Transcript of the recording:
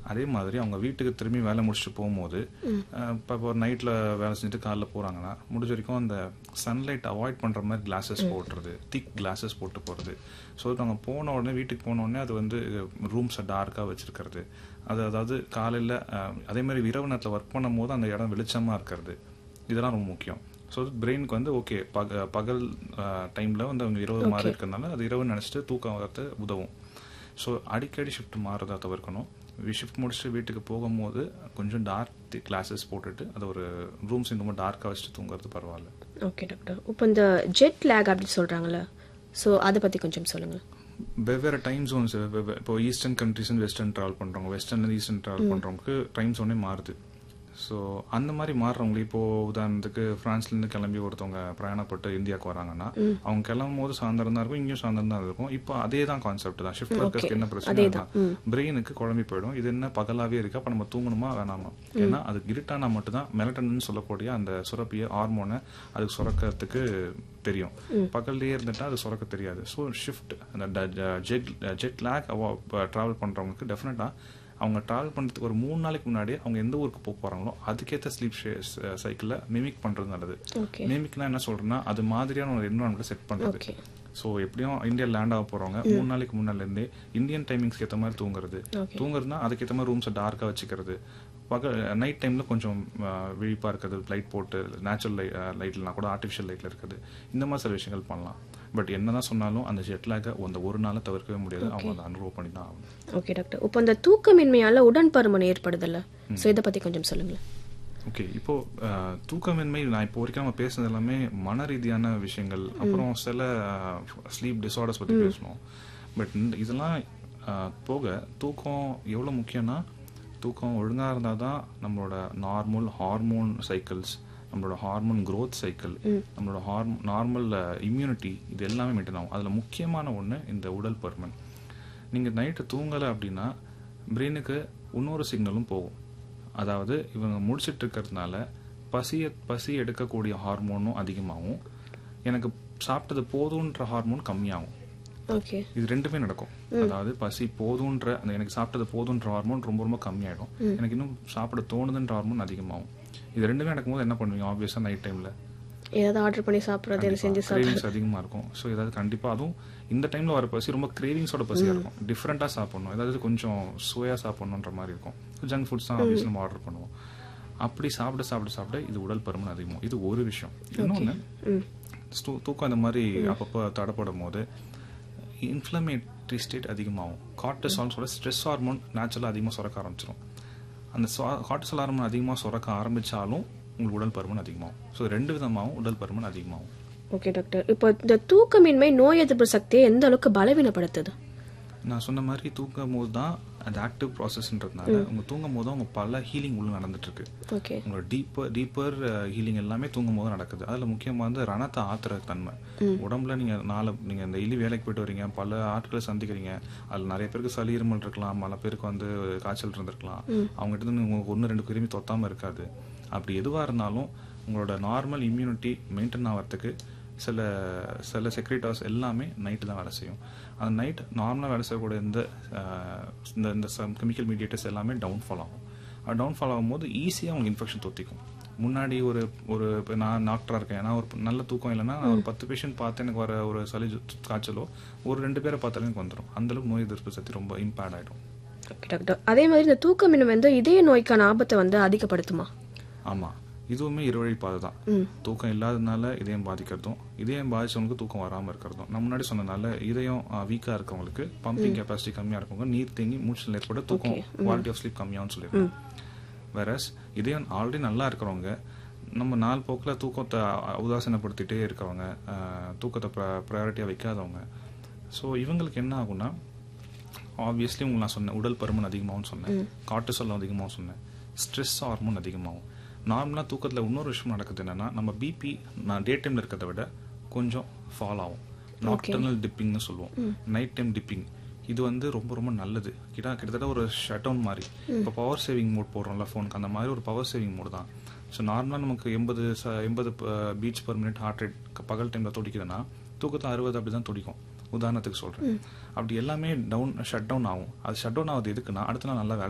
அதே மாதிரி அவங்க வீட்டுக்கு திரும்பி வேலை முடிச்சுட்டு போகும்போது இப்போ இப்போ நைட்டில் வேலை செஞ்சுட்டு காலைல போகிறாங்கன்னா முடிஞ்ச வரைக்கும் அந்த சன்லைட் அவாய்ட் பண்ணுற மாதிரி கிளாஸஸ் போட்டுறது திக் கிளாஸஸ் போட்டு போகிறது ஸோ அவங்க போன உடனே வீட்டுக்கு போன உடனே அது வந்து ரூம்ஸை டார்க்காக வச்சிருக்கிறது அது அதாவது காலையில் அதே மாதிரி இரவு நேரத்தில் ஒர்க் பண்ணும் போது அந்த இடம் வெளிச்சமாக இருக்கிறது இதெல்லாம் ரொம்ப முக்கியம் ஸோ பிரெயினுக்கு வந்து ஓகே பக பகல் டைமில் வந்து அவங்க இரவு மாறி இருக்கிறதுனால அது இரவு நினச்சிட்டு தூக்கம் வரது உதவும் ஸோ அடிக்கடி ஷிஃப்ட் மாறதா தவிர்க்கணும் ஷிஃப்ட் முடிச்சுட்டு வீட்டுக்கு போகும்போது கொஞ்சம் டார்க் கிளாஸஸ் போட்டுட்டு அது ஒரு ரூம்ஸ் ரொம்ப டார்க்காக வச்சுட்டு தூங்குறது பரவாயில்ல ஓகே டாக்டர் இப்போ இந்த ஜெட் லேக் அப்படி சொல்கிறாங்கள ஸோ அதை பற்றி கொஞ்சம் சொல்லுங்கள் வெவ்வேறு டைம் ஜோன்ஸ் இப்போ ஈஸ்டர்ன் கண்ட்ரிஸ் வெஸ்டர்ன் ட்ராவல் பண்ணுறவங்க வெஸ்டர்ன் ஈஸ்டர்ன் ட்ராவல் பண்ணுறவங்களுக்கு டைம் ஜோனே மாறுது ஸோ அந்த மாதிரி மாறுறவங்களுக்கு இப்போ உதாரணத்துக்கு பிரான்ஸ்லேருந்து கிளம்பி ஒருத்தவங்க பிரயாணப்பட்டு இந்தியாவுக்கு வராங்கன்னா அவங்க கிளம்பும் போது சாயந்தரம் தான் இருக்கும் இங்கேயும் சாயந்தரம் தான் இருக்கும் இப்போ அதே தான் கான்செப்ட் தான் ஷிஃப்ட் ஒர்க்கர்ஸ்க்கு என்ன பிரச்சனை பிரெயினுக்கு குழம்பி போயிடும் இது என்ன பகலாவே இருக்கு அப்போ நம்ம தூங்கணுமா வேணாமா ஏன்னா அது இருட்டானா மட்டும்தான் மெலட்டன்னு சொல்லக்கூடிய அந்த சுரப்பிய ஹார்மோனை அதுக்கு சுரக்கிறதுக்கு தெரியும் பகல்லையே இருந்துட்டா அது சுரக்க தெரியாது ஸோ ஷிஃப்ட் அந்த ஜெட் ஜெட் லேக் ட்ராவல் பண்றவங்களுக்கு டெஃபினட்டா அவங்க ட்ராவல் பண்ணுறதுக்கு ஒரு மூணு நாளைக்கு முன்னாடி அவங்க எந்த ஊருக்கு போக போறாங்களோ அதுக்கேற்ற ஸ்லீப் சைக்கிளில் மிமிக் பண்றது நல்லது ஓகே மிமிக்னா என்ன சொல்றேன்னா அது மாதிரியான ஒரு என்வரான்மெண்ட் செட் பண்றது ஓகே ஸோ எப்படியும் இந்தியா லேண்ட் ஆக போறவங்க மூணு நாளைக்கு முன்னால இருந்தே இந்தியன் டைமிங்ஸ்க்கு ஏற்ற மாதிரி தூங்குறது Okay. தூங்குறதுனா அதுக்கேற்ற மாதிரி ரூம்ஸை டார்க்காக வச்சுக்கிறது பகல் நைட் டைம்ல கொஞ்சம் அஹ், விழிப்பா இருக்கிறது லைட் போட்டு நேச்சுரல் லைட் லைட்லாம் கூட ஆர்டிஃபிஷியல் லைட்ல இருக்குது இந்த மாதிரி சில விஷயங்கள் பண்ணலாம் பட் என்னதான் சொன்னாலும் அந்த ஜெட்லாக அந்த ஒரு நாளை தவிர்க்கவே முடியாது அவங்க அதை அனுபவம் பண்ணி தான் ஆகணும் ஓகே டாக்டர் இப்போ இந்த தூக்கமின்மையால் உடன்பருமன் ஏற்படுதில்ல ஸோ இதை பற்றி கொஞ்சம் சொல்லுங்களேன் ஓகே இப்போ அஹ், தூக்கமின்மை நான் இப்போ வரைக்கும் நம்ம பேசுனது எல்லாமே மன ரீதியான விஷயங்கள் அப்புறம் சில ஸ்லீப் டிசார்டர்ஸ் பத்தி பேசணும் பட் இதெல்லாம் அஹ், போக தூக்கம் எவ்வளவு முக்கியம்னா தூக்கம் ஒழுங்கா இருந்தால் தான் நம்மளோட நார்மல் ஹார்மோன் சைக்கிள்ஸ் நம்மளோட ஹார்மோன் growth சைக்கிள் நம்மளோட ஹார்ம் நார்மல் இம்யூனிட்டி இது எல்லாமே மெயின்டைன் ஆகும் அதில் முக்கியமான ஒன்று இந்த உடல் பருமன் நீங்கள் நைட்டு தூங்கலை அப்படின்னா பிரெயினுக்கு இன்னொரு சிக்னலும் போகும் அதாவது இவங்க முடிச்சிட்டு இருக்கிறதுனால பசிய பசி எடுக்கக்கூடிய ஹார்மோனும் அதிகமாகும் எனக்கு சாப்பிட்டது போதுன்ற ஹார்மோன் கம்மியாகும் ஓகே இது ரெண்டுமே நடக்கும் அதாவது பசி போதுன்ற அந்த எனக்கு சாப்பிட்டது போதுன்ற ஹார்மோன் ரொம்ப ரொம்ப கம்மியாயிடும் எனக்கு இன்னும் சாப்பிட தோணுதுன்ற ஹார்மோன் அதிகமாகும் இது ரெண்டுமே நடக்கும்போது என்ன பண்ணுவீங்க ஆப்வியஸாக நைட் டைம்ல ஏதாவது ஆர்டர் பண்ணி சாப்பிட்றது எது செஞ்சு சாப்பிட்றது கிரேவிங்ஸ் அதிகமா இருக்கும் ஸோ ஏதாவது கண்டிப்பா அதுவும் இந்த டைம்ல வர பசி ரொம்ப கிரேவிங்ஸோட பசியா இருக்கும் டிஃப்ரெண்டா சாப்பிடணும் ஏதாவது கொஞ்சம் சுவையா சாப்பிடணுன்ற மாதிரி இருக்கும் ஜங்க் ஃபுட்ஸ் தான் ஆஃபீஸ்ல நம்ம ஆர்டர் பண்ணுவோம் அப்படி சாப்பிட சாப்பிட சாப்பிட இது உடல் பருமன் அதிகமாகும் இது ஒரு விஷயம் இன்னொன்னு ம் ஸ்தூ- தூக்கம் இந்த மாதிரி அப்பப்போ தடப்படும் போது இன்ஃப்ளமேட்டரி ஸ்டேட் அதிகமாகும் கார்டிசால் சொல்ல ஸ்ட்ரெஸ் ஹார்மோன் நேச்சுரலாக அதிகமாக சுரக்க ஆரம்பிச்சிடும் அந்த கார்டிசால் ஹார்மோன் அதிகமாக சுரக்க ஆரம்பிச்சாலும் உங்களுக்கு உடல் பருமன் அதிகமாகும் ஸோ ரெண்டு விதமாகவும் உடல் பருமன் அதிகமாகும் ஓகே டாக்டர் இப்போ இந்த தூக்கமின்மை நோய் எதிர்ப்பு சக்தியை எந்த அளவுக்கு பலவீனப்படுத்துது நான் சொன்ன மாதிரி தூங்கும் போது தான் அது ஆக்டிவ் ப்ராசஸ்ன்றதுனால உங்க தூங்கும் போது உங்க பல ஹீலிங் உள்ள நடந்துட்டு இருக்கு ஓகே உங்களோட டீப்பர் டீப்பர் ஹீலிங் எல்லாமே தூங்கும் போது நடக்குது அதுல முக்கியமா வந்து ரணத்தை ஆத்துற தன்மை உடம்புல நீங்க நாளை நீங்க இந்த டெய்லி வேலைக்கு போயிட்டு வரீங்க பல ஆட்களை சந்திக்கிறீங்க அதுல நிறைய பேருக்கு சளி இருமல் இருக்கலாம் பல பேருக்கு வந்து காய்ச்சல் இருந்திருக்கலாம் அவங்க கிட்ட இருந்து உங்களுக்கு ஒன்று ரெண்டு கிருமி தொத்தாம இருக்காது அப்படி எதுவா இருந்தாலும் உங்களோட நார்மல் இம்யூனிட்டி மெயின்டைன் ஆகிறதுக்கு சில சில செக்ரிட்டாஸ் எல்லாமே நைட்டு தான் வேலை செய்யும் அந்த நைட் நார்மலாக வேலை செய்யக்கூடிய இந்த அஹ், இந்த இந்த கெமிக்கல் மீடியேட்டர்ஸ் எல்லாமே டவுன்ஃபால் ஆகும் அது டவுன்ஃபால் ஆகும்போது ஈஸியாக உங்களுக்கு இன்ஃபெக்ஷன் தொத்திக்கும் முன்னாடி ஒரு ஒரு இப்போ நான் டாக்டராக இருக்கேன் நான் ஒரு நல்ல தூக்கம் இல்லைன்னா நான் ஒரு பத்து பேஷண்ட் பார்த்து எனக்கு வர ஒரு சளி ஜு- காய்ச்சலோ ஒரு ரெண்டு பேரை பார்த்தாலும் எனக்கு வந்துடும் அந்தளவுக்கு நோய் எதிர்ப்பு சக்தி ரொம்ப இம்பேக்ட் ஆகிடும் ஓகே டாக்டர் அதே மாதிரி இந்த தூக்கமின்மை வந்து இதய நோய்க்கான ஆபத்தை வந்து அதிகப்படுத்துமா ஆமாம் இதுவுமே இருவழி பாதை தான் தூக்கம் இல்லாததுனால இதயம் பாதிக்கிறதும் இதயம் பாதிச்சவங்களுக்கு தூக்கம் வராமல் இருக்கிறதும் நான் முன்னாடி சொன்னதுனால இதயம் வீக்காக இருக்கவங்களுக்கு பம்பிங் கெப்பாசிட்டி கம்மியாக இருக்கவங்க நீர் தேங்கி மூச்சில் ஏற்பட தூக்கம் குவாலிட்டி ஆஃப் ஸ்லீப் கம்மியாகும்னு சொல்லியிருக்கோம் வேறஸ் இதயம் ஆல்ரெடி நல்லா இருக்கிறவங்க நம்ம நாள் போக்கில் தூக்கத்தை அ- உதாசீனப்படுத்திட்டே இருக்கவங்க அஹ், தூக்கத்தை ப்ரையாரிட்டியாக வைக்காதவங்க ஸோ இவங்களுக்கு என்ன ஆகும்னா ஆப்வியஸ்லி உங்களுக்கு நான் சொன்னேன் உடல் பருமன் அதிகமாகும் சொன்னேன் கார்டிசால் அதிகமாகும் சொன்னேன் ஸ்ட்ரெஸ் ஹார்மோன் அதிகமாகும் நார்மலாக தூக்கத்தில் இன்னொரு விஷயம் நடக்குது என்னன்னா நம்ம பிபி நான் டே டைமில் இருக்கிறத விட கொஞ்சம் ஃபால் ஆகும் நாக்டர்னல் டிப்பிங்னு சொல்லுவோம் நைட் டைம் டிப்பிங் இது வந்து ரொம்ப ரொம்ப நல்லது கிட்ட கிட்டத்தட்ட ஒரு ஷட் டவுன் மாதிரி இப்போ பவர் சேவிங் மோட் போடுறோம்ல ஃபோனுக்கு அந்த மாதிரி ஒரு பவர் சேவிங் மோட் தான் ஸோ நார்மலாக நமக்கு எண்பது ச எண்பது beats per minute heart rate பகல் டைமில் துடிக்குதுன்னா தூக்கத்தில் அறுபது அப்படி தான் துடிக்கும் உதாரணத்துக்கு சொல்கிறேன் அப்படி எல்லாமே டவுன் ஷட் டவுன் ஆகும் அது ஷட் டவுன் ஆகுது எதுக்குன்னா அடுத்த நாள் நல்லா வேலை